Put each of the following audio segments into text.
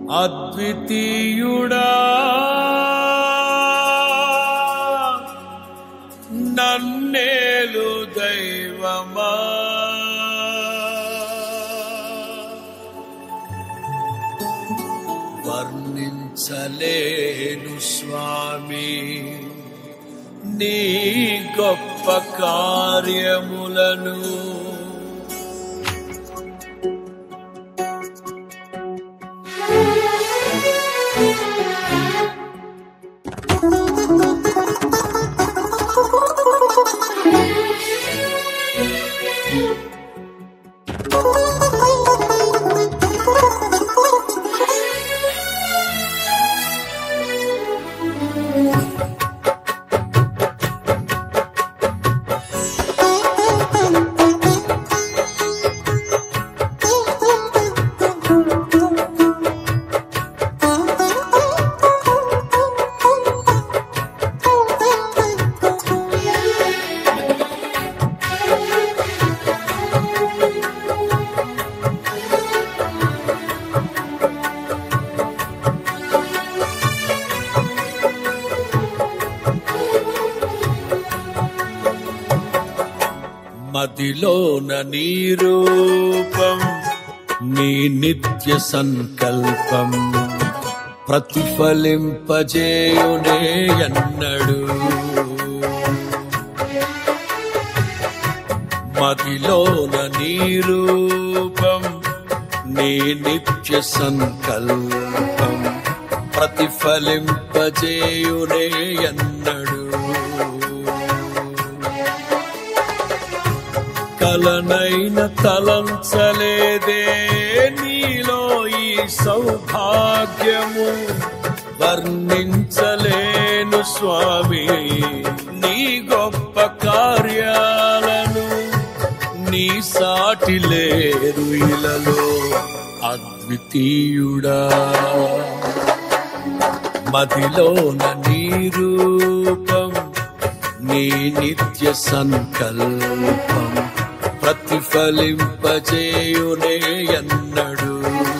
అద్వితీయుడా నన్నేలు దైవమా వర్ణించలేను స్వామి నీ గొప్ప కార్యములను మదిలోన నీ రూపం నీ నిత్య సంకల్పం ప్రతిఫలింపజేయునే ఎన్నడు మదిలోన నీ రూపం నీ నిత్య సంకల్పం ప్రతిఫలింపజేయునే ఎన్నడు కలనైన తలంచలేదే నీలో ఈ సౌభాగ్యము వర్ణించలేను స్వామి నీ గొప్ప కార్యాలను నీ సాటి లేరు ఇలలో అద్వితీయుడా మదిలోన నీ రూపం నీ నిత్య సంకల్పం ప్రతిఫలింపజేయునే ఎన్నడు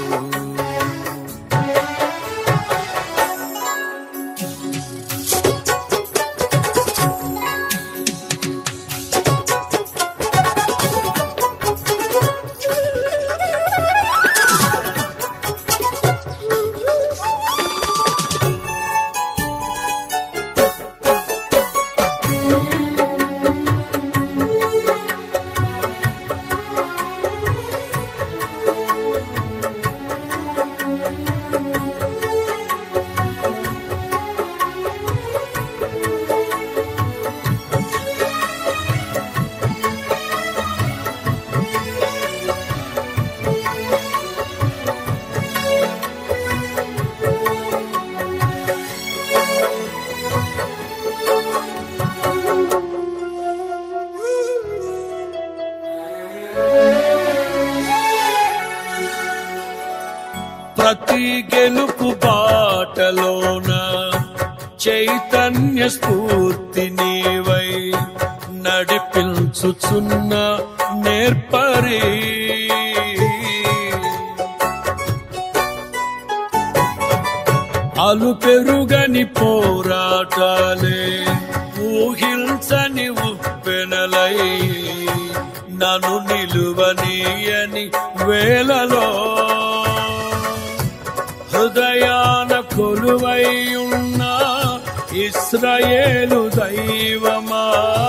ప్రతి గెలుపు బాటలోన చైతన్య స్ఫూర్తి నీవై నడిపించుచున్న నేర్పరి అలు పెరుగని పోరాటాలే ఊహించని ఉప్పెనలై నన్ను నిలువనీయని వేలలో హృదయాన కొలువై ఉన్న ఇస్రాయేలు దైవమా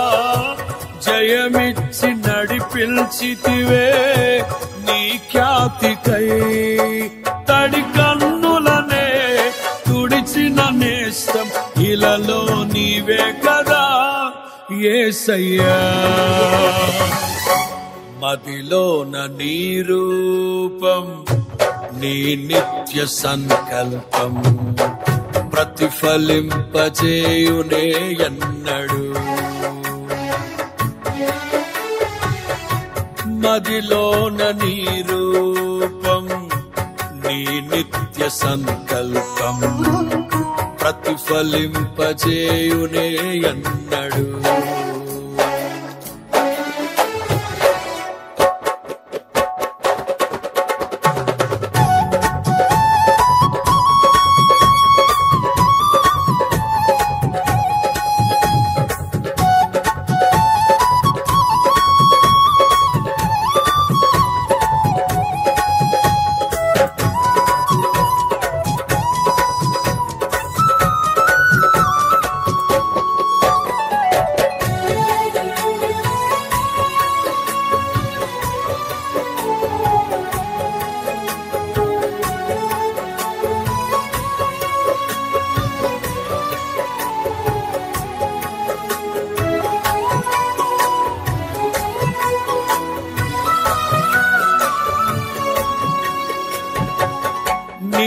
జయమిచ్చి నడిపిల్చితివే నీ ఖ్యాతికై తడి కన్నులనే తుడిచిన నేస్తం ఇలలో నీవే కదా ఏసయ్యా మదిలోన నీ రూపం నీ నిత్య సంకల్పం ప్రతిఫలింపజేయునే ఎన్నడు మదిలోన నీ రూపం నీ నిత్య సంకల్పం ప్రతిఫలింపజేయునే ఎన్నడు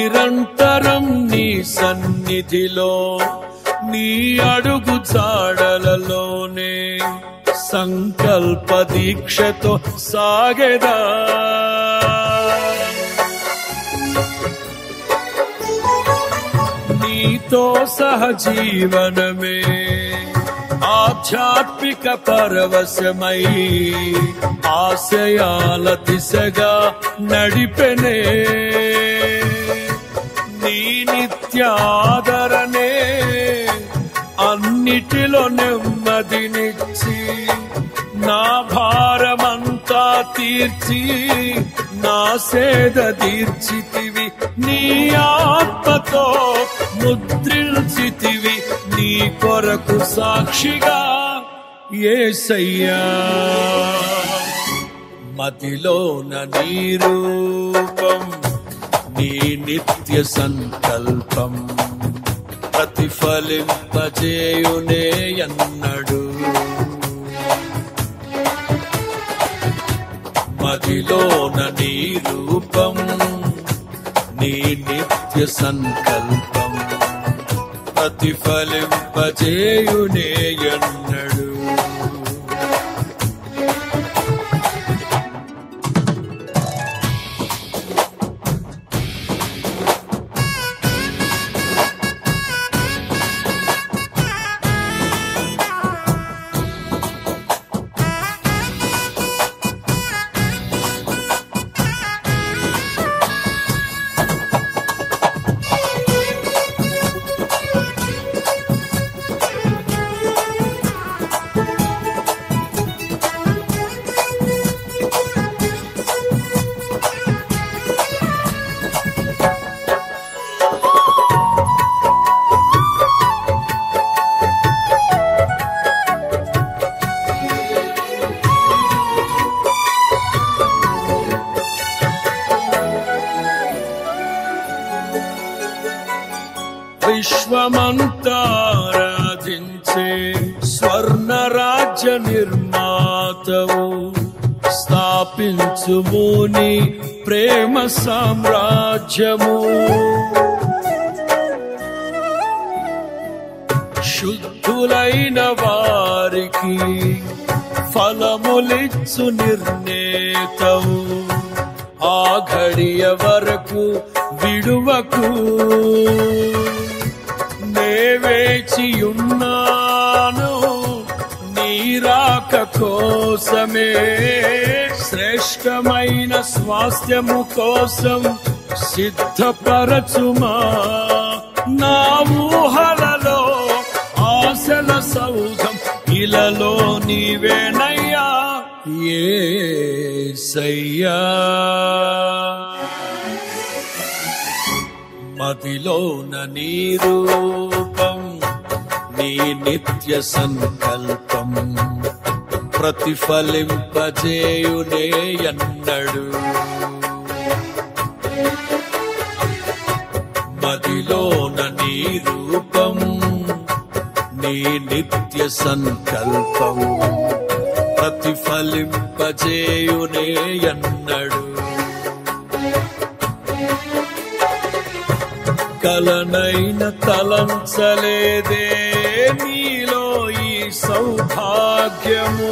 నిరంతరం నీ సన్నిధిలో నీ అడుగు జాడలలోనే సంకల్ప దీక్షతో సాగెదా నీతో సహజీవనమే ఆధ్యాత్మిక పరవశమై ఆశయాల దిశగా నడిపెనే నీ నిత్యాదరణే అన్నిటిలో నెమ్మదినిచ్చి నా భారమంతా తీర్చి నా సేద తీర్చితివి నీ ఆత్మతో ముద్రిల్చితివి నీ కొరకు సాక్షిగా ఏసయ్యా మదిలోన నీ రూపం నీ నిత్య సంకల్పం ప్రతిఫలింపజేయునే అన్నడు మదిలోన నీ రూపం నీ నిత్య సంకల్పం ప్రతిఫలింపజేయునే అన్నడు విశ్వమంతారాధించే స్వర్ణ రాజ్య నిర్మాతవు స్థాపించుముని ప్రేమ సామ్రాజ్యము శుద్ధులైన వారికి ఫలములిచ్చు నిర్ణేతవు ఆ ఘడియ వరకు విడువకు నే వేచియున్నాను నీరాక కోసమే శ్రేష్టమైన స్వాస్థ్యము కోసం సిద్ధపరచుమా నా ఊహలలో ఆశల సౌధం ఇలలో నీవేనయ్యా ఏ సయ్యా మదిలోన నీ రూపం నీ నిత్య సంకల్పం ప్రతిఫలింపజేయునే అన్నడు మదిలోన నీ రూపం నీ నిత్య సంకల్పం ప్రతిఫలింపజేయునే అన్నడు కలనైన తలంచలేదే నీలో ఈ సౌభాగ్యము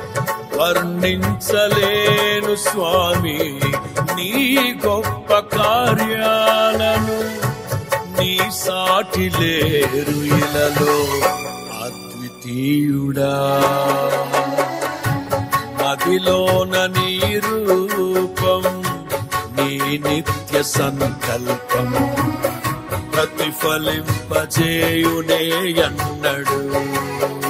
వర్ణించలేను స్వామి నీ గొప్ప కార్యాలను నీ సాటి లేరు ఇలలో అద్వితీయుడా మదిలోన నీ రూపం నీ నిత్య సంకల్పం ప్రతిఫలింపజేయునే అన్నడు